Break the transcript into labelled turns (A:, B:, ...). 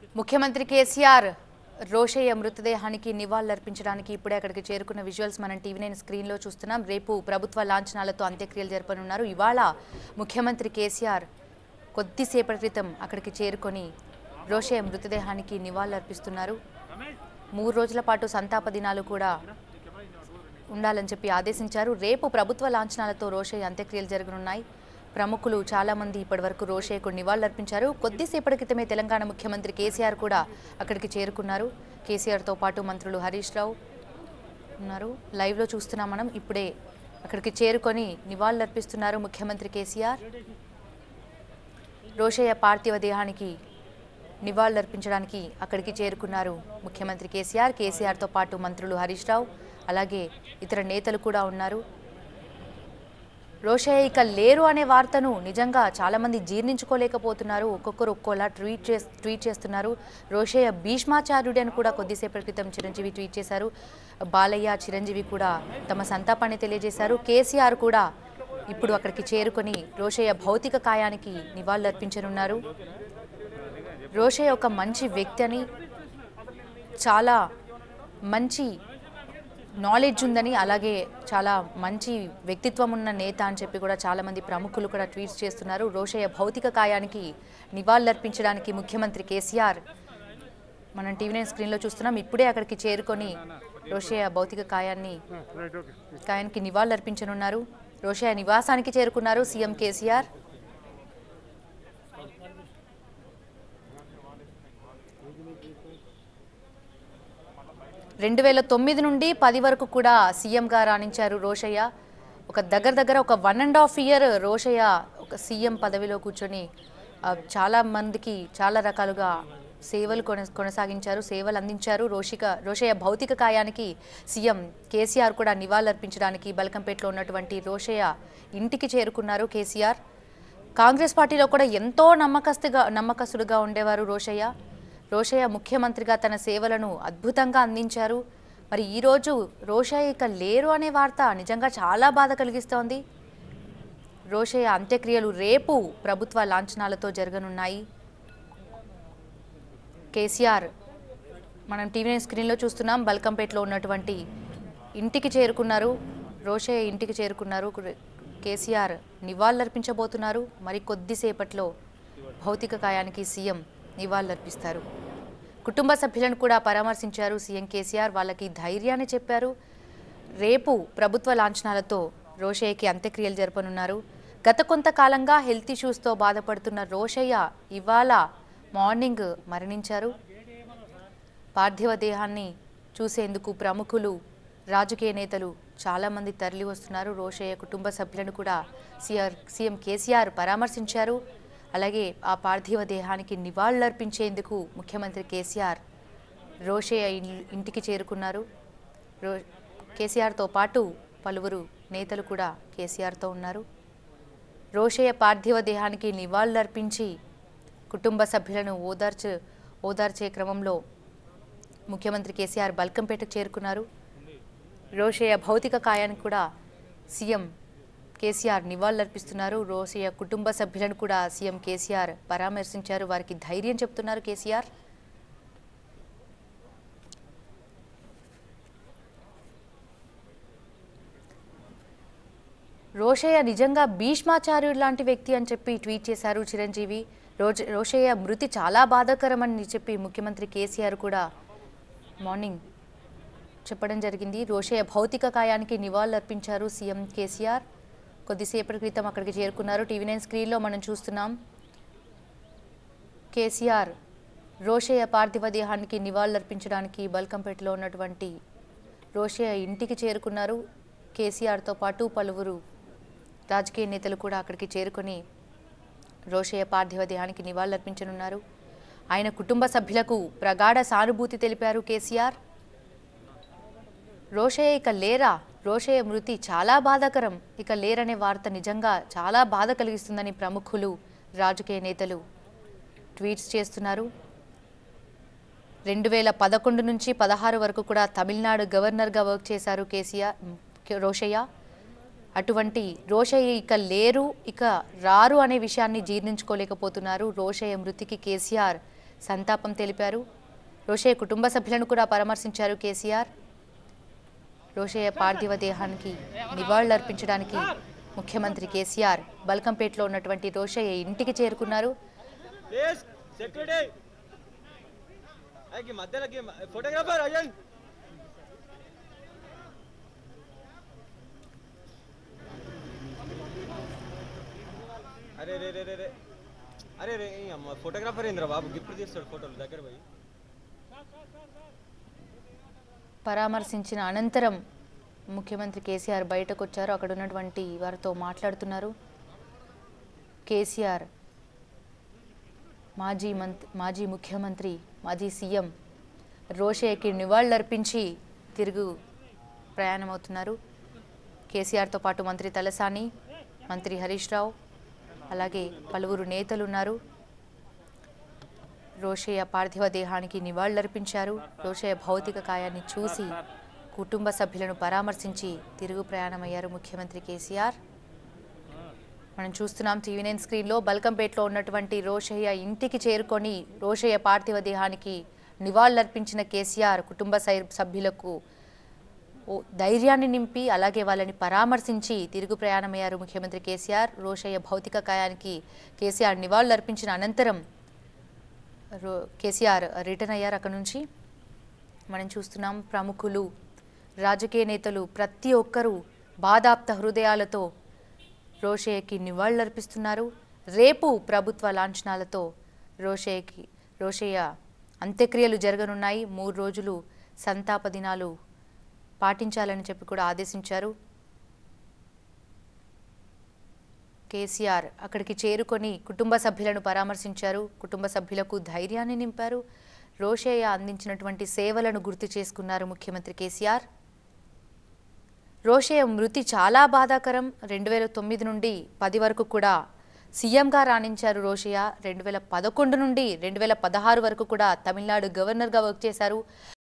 A: ముఖ్యమంత్రి కేసీఆర్ రోషయ్య మృతదేహానికి నివాళులర్పించడానికి ఇప్పుడే అక్కడికి చేరుకున్న విజువల్స్ మనం టీవీ నైన్ స్క్రీన్లో చూస్తున్నాం రేపు ప్రభుత్వ లాంఛనాలతో అంత్యక్రియలు జరపనున్నారు ఇవాళ ముఖ్యమంత్రి కేసీఆర్ కొద్దిసేపటి క్రితం అక్కడికి చేరుకొని రోషయ్య మృతదేహానికి నివాళులర్పిస్తున్నారు మూడు రోజుల పాటు సంతాప దినాలు కూడా ఉండాలని చెప్పి ఆదేశించారు రేపు ప్రభుత్వ లాంఛనాలతో రోషయ్య అంత్యక్రియలు జరగనున్నాయి ప్రముఖులు చాలా మంది ఇప్పటివరకు రోషయ్యకు నివాళులర్పించారు కొద్దిసేపటి క్రితమే తెలంగాణ ముఖ్యమంత్రి కేసీఆర్ కూడా అక్కడికి చేరుకున్నారు కేసీఆర్తో పాటు మంత్రులు హరీష్ రావు ఉన్నారు లైవ్లో చూస్తున్నాం మనం ఇప్పుడే అక్కడికి చేరుకొని నివాళులర్పిస్తున్నారు ముఖ్యమంత్రి కేసీఆర్ రోషయ్య పార్థివ దేహానికి నివాళులర్పించడానికి అక్కడికి చేరుకున్నారు ముఖ్యమంత్రి కేసీఆర్ కేసీఆర్తో పాటు మంత్రులు హరీష్ రావు అలాగే ఇతర నేతలు కూడా ఉన్నారు రోషయ్య ఇక లేరు అనే వార్తను నిజంగా చాలామంది జీర్ణించుకోలేకపోతున్నారు ఒక్కొక్కరు ఒక్కోలా ట్వీట్ చేస్ ట్వీట్ చేస్తున్నారు రోషయ్య భీష్మాచార్యుడి అని కూడా కొద్దిసేపటి క్రితం చిరంజీవి ట్వీట్ చేశారు బాలయ్య చిరంజీవి కూడా తమ సంతాపాన్ని తెలియజేశారు కేసీఆర్ కూడా ఇప్పుడు అక్కడికి చేరుకొని రోషయ్య భౌతిక కాయానికి నివాళులర్పించనున్నారు రోషయ్య ఒక మంచి వ్యక్తి అని చాలా మంచి నాలెడ్జ్ ఉందని అలాగే చాలా మంచి వ్యక్తిత్వం ఉన్న నేత అని చెప్పి కూడా చాలామంది ప్రముఖులు కూడా ట్వీట్స్ చేస్తున్నారు రోషయ్య భౌతిక కాయానికి నివాళులర్పించడానికి ముఖ్యమంత్రి కేసీఆర్ మనం టీవీ నైన్ స్క్రీన్లో చూస్తున్నాం ఇప్పుడే అక్కడికి చేరుకొని రోషయ్య భౌతిక కాయాన్ని కాయానికి నివాళులర్పించనున్నారు రోషయ్య నివాసానికి చేరుకున్నారు సీఎం కేసీఆర్ రెండు వేల తొమ్మిది నుండి పది వరకు కూడా సీఎంగా రాణించారు రోషయ్య ఒక దగ్గర దగ్గర ఒక one and half year Rosaiah ఒక సీఎం పదవిలో కూర్చొని ఆ, చాలా మందికి చాలా రకాలుగా సేవలు కొన కొనసాగించారు సేవలు అందించారు రోషిక రోషయ్య భౌతిక కాయానికి సీఎం కేసీఆర్ కూడా నివాళులర్పించడానికి బల్కంపేటలో ఉన్నటువంటి రోషయ్య ఇంటికి చేరుకున్నారు కేసీఆర్ కాంగ్రెస్ పార్టీలో కూడా ఎంతో నమ్మకస్తుగా నమ్మకస్తుడుగా ఉండేవారు రోషయ్య రోషయ్య ముఖ్యమంత్రిగా తన సేవలను అద్భుతంగా అందించారు మరి ఈరోజు రోషయ్య ఇక లేరు అనే వార్త నిజంగా చాలా బాధ కలిగిస్తోంది రోషయ్య అంత్యక్రియలు రేపు ప్రభుత్వ లాంఛనాలతో జరగనున్నాయి కేసీఆర్ మనం టీవీ నైన్ స్క్రీన్లో చూస్తున్నాం బల్కంపేటలో ఉన్నటువంటి ఇంటికి చేరుకున్నారు రోషయ్య ఇంటికి చేరుకున్నారు కేసీఆర్ నివాళులర్పించబోతున్నారు మరి కొద్దిసేపట్లో భౌతిక కాయానికి సీఎం నివాళులర్పిస్తారు కుటుంబ సభ్యులను కూడా పరామర్శించారు సీఎం కేసీఆర్ వాళ్ళకి ధైర్యాన్ని చెప్పారు రేపు ప్రభుత్వ లాంఛనాలతో రోషయ్యకి అంత్యక్రియలు జరపనున్నారు గత కొంతకాలంగా హెల్త్ ఇష్యూస్తో బాధపడుతున్న రోషయ్య ఇవాళ మార్నింగ్ మరణించారు పార్థివ దేహాన్ని చూసేందుకు ప్రముఖులు రాజకీయ నేతలు చాలామంది తరలి వస్తున్నారు రోషయ్య కుటుంబ సభ్యులను కూడా సీఆర్ సీఎం కేసీఆర్ పరామర్శించారు అలాగే ఆ పార్థివ దేహానికి నివాళులర్పించేందుకు ముఖ్యమంత్రి కేసీఆర్ రోషయ్య ఇన్- ఇంటికి చేరుకున్నారు రో కేసీఆర్తో పాటు పలువురు నేతలు కూడా కేసీఆర్తో ఉన్నారు రోషయ్య పార్థివ దేహానికి నివాళులర్పించి కుటుంబ సభ్యులను ఓదార్చ ఓదార్చే క్రమంలో ముఖ్యమంత్రి కేసీఆర్ బల్కంపేటకు చేరుకున్నారు రోషయ్య భౌతిక కాయానికి కూడా సీఎం కేసీఆర్ నివాళులర్పిస్తున్నారు రోషయ్య కుటుంబ సభ్యులను కూడా సీఎం కేసీఆర్ పరామర్శించారు వారికి ధైర్యం చెప్తున్నారు కేసీఆర్ రోషయ్య నిజంగా భీష్మాచార్యుడు లాంటి వ్యక్తి అని చెప్పి ట్వీట్ చేశారు చిరంజీవి రోజ్ రోషయ్య మృతి చాలా బాధాకరమని చెప్పి ముఖ్యమంత్రి కేసీఆర్ కూడా మార్నింగ్ చెప్పడం జరిగింది రోషయ్య భౌతిక కాయానికి నివాళులర్పించారు సీఎం కేసీఆర్ కొద్దిసేపటి క్రితం అక్కడికి చేరుకున్నారు టీవీ నైన్ స్క్రీన్లో మనం చూస్తున్నాం కేసీఆర్ రోషయ్య పార్థివ దేహానికి నివాళులర్పించడానికి బల్కంపేటలో ఉన్నటువంటి రోషయ్య ఇంటికి చేరుకున్నారు కేసీఆర్తో పాటు పలువురు రాజకీయ నేతలు కూడా అక్కడికి చేరుకొని రోషయ్య పార్థివ దేహానికి నివాళులర్పించనున్నారు ఆయన కుటుంబ సభ్యులకు ప్రగాఢ సానుభూతి తెలిపారు కేసీఆర్ రోషయ్య ఇక లేరా రోషయ్య మృతి చాలా బాధాకరం ఇక లేరనే వార్త నిజంగా చాలా బాధ కలిగిస్తుందని ప్రముఖులు రాజకీయ నేతలు ట్వీట్స్ చేస్తున్నారు రెండు వేల పదకొండు నుంచి పదహారు వరకు కూడా తమిళనాడు గవర్నర్గా వర్క్ చేశారు కేసీఆర్ కే- రోషయ్య అటువంటి రోషయ్య ఇక లేరు ఇక రారు అనే విషయాన్ని జీర్ణించుకోలేకపోతున్నారు రోషయ్య మృతికి కేసీఆర్ సంతాపం తెలిపారు రోషయ్య కుటుంబ సభ్యులను కూడా పరామర్శించారు కేసీఆర్ రోషయ్య పార్థివ దేహానికి నివాళులర్పించడానికి ముఖ్యమంత్రి కేసీఆర్ బల్కంపేటలో ఉన్నటువంటి రోషయ్య ఇంటికి చేరుకున్నారు
B: ప్లీజ్ సెక్యూరిటీ అయ్యి మధ్యలోకి ఫోటోగ్రాఫర్ అయ్యండి అరే రే రే రే రే అరే రే ఈ అమ్మ ఫోటోగ్రాఫర్ ఏంద్రా బాబు ఇప్పుడు తీస్తాడు ఫోటోలు దగ్గర పోయి
A: పరామర్శించిన అనంతరం ముఖ్యమంత్రి కేసీఆర్ బయటకు వచ్చారు అక్కడ ఉన్నటువంటి వారితో మాట్లాడుతున్నారు కేసీఆర్ మాజీ మంత్ మాజీ ముఖ్యమంత్రి మాజీ సీఎం రోషయ్యకి నివాళులర్పించి తిరుగు ప్రయాణమవుతున్నారు కేసీఆర్తో పాటు మంత్రి తలసాని మంత్రి హరీష్ రావు అలాగే పలువురు నేతలు ఉన్నారు రోషయ్య పార్థివ దేహానికి నివాళులర్పించారు రోషయ్య భౌతిక కాయాన్ని చూసి కుటుంబ సభ్యులను పరామర్శించి తిరుగు ప్రయాణమయ్యారు ముఖ్యమంత్రి కేసీఆర్ మనం చూస్తున్నాం టీవీ నైన్ స్క్రీన్లో బల్కంపేటలో ఉన్నటువంటి రోషయ్య ఇంటికి చేరుకొని రోషయ్య పార్థివ దేహానికి నివాళులర్పించిన కేసీఆర్ కుటుంబ సై- సభ్యులకు ఓ ధైర్యాన్ని నింపి అలాగే వాళ్ళని పరామర్శించి తిరుగు ప్రయాణమయ్యారు ముఖ్యమంత్రి కేసీఆర్ రోషయ్య భౌతిక కాయానికి కేసీఆర్ నివాళులర్పించిన అనంతరం రో కేసీఆర్ రిటర్న్ అయ్యారు అక్కడ నుంచి మనం చూస్తున్నాం ప్రముఖులు రాజకీయ నేతలు ప్రతి ఒక్కరూ బాధాప్త హృదయాలతో రోషయ్యకి నివాళులర్పిస్తున్నారు రేపు ప్రభుత్వ లాంఛనాలతో రోషయ్యకి రోషయ్య అంత్యక్రియలు జరగనున్నాయి మూడు రోజులు సంతాప దినాలు పాటించాలని చెప్పి కూడా ఆదేశించారు కేసీఆర్ అక్కడికి చేరుకొని కుటుంబ సభ్యులను పరామర్శించారు కుటుంబ సభ్యులకు ధైర్యాన్ని నింపారు రోషయ్య అందించినటువంటి సేవలను గుర్తు చేసుకున్నారు ముఖ్యమంత్రి కేసీఆర్ రోషయ్య మృతి చాలా బాధాకరం రెండు వేల తొమ్మిది నుండి పది వరకు కూడా సీఎంగా రాణించారు రోషయ్య రెండు వేల పదకొండు నుండి రెండు వేల పదహారు వరకు కూడా తమిళనాడు గవర్నర్గా వర్క్ చేశారు